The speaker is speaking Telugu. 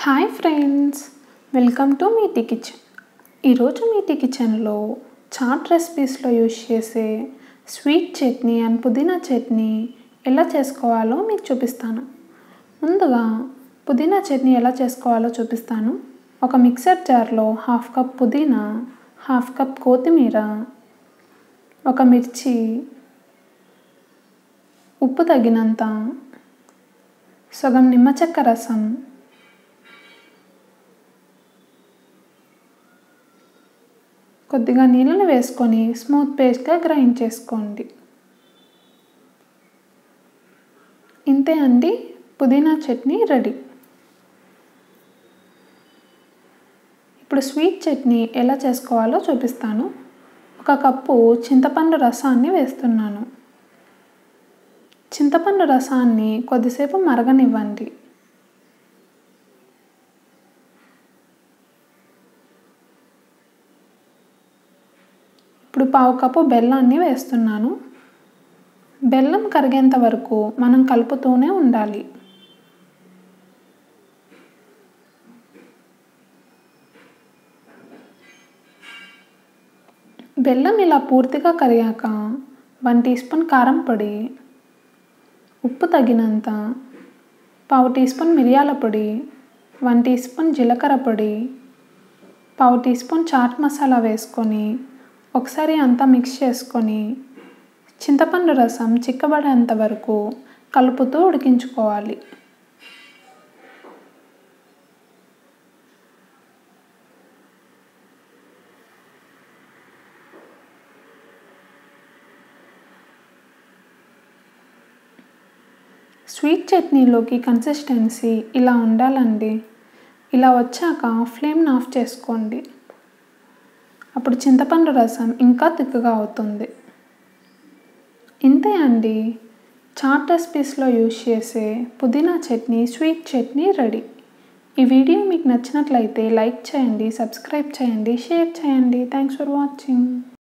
hi friends welcome to Meeti kitchen ఈరోజు మీటీ కిచెన్లో చాట్ రెసిపీస్లో యూజ్ చేసే స్వీట్ చట్నీ అండ్ పుదీనా చట్నీ ఎలా చేసుకోవాలో మీకు చూపిస్తాను ముందుగా పుదీనా చట్నీ ఎలా చేసుకోవాలో చూపిస్తాను ఒక మిక్సర్ జార్లో హాఫ్ కప్ పుదీనా హాఫ్ కప్ కొత్తిమీర ఒక మిర్చి ఉప్పు తగినంత సగం నిమ్మ చెక్క రసం కొద్దిగా నీళ్ళని వేసుకొని స్మూత్ పేస్ట్గా గ్రైండ్ చేసుకోండి ఇంతే అండి పుదీనా చట్నీ రెడీ ఇప్పుడు స్వీట్ చట్నీ ఎలా చేసుకోవాలో చూపిస్తాను ఒక కప్పు చింతపండు రసాన్ని వేస్తున్నాను చింతపండు రసాన్ని కొద్దిసేపు మరగనివ్వండి ఇప్పుడు పావు కప్పు బెల్లాన్ని వేస్తున్నాను బెల్లం కరిగేంత వరకు మనం కలుపుతూనే ఉండాలి బెల్లం ఇలా పూర్తిగా కరిగాక వన్ టీ స్పూన్ కారం పొడి ఉప్పు తగినంత పావు టీ స్పూన్ మిరియాల పొడి వన్ టీ స్పూన్ జీలకర్ర పొడి పావు టీ స్పూన్ చాట్ మసాలా వేసుకొని ఒకసారి అంతా మిక్స్ చేసుకొని చింతపండు రసం చిక్కబడేంత వరకు కలుపుతూ ఉడికించుకోవాలి స్వీట్ చట్నీలోకి కన్సిస్టెన్సీ ఇలా ఉండాలండి ఇలా వచ్చాక ఫ్లేమ్ని ఆఫ్ చేసుకోండి అప్పుడు చింతపండు రసం ఇంకా తిక్కుగా అవుతుంది ఇంతే అండి చాట్ రెసిపీస్లో యూజ్ చేసే పుదీనా చట్నీ స్వీట్ చట్నీ రెడీ ఈ వీడియో మీకు నచ్చినట్లయితే లైక్ చేయండి సబ్స్క్రైబ్ చేయండి షేర్ చేయండి థ్యాంక్స్ ఫర్ వాచింగ్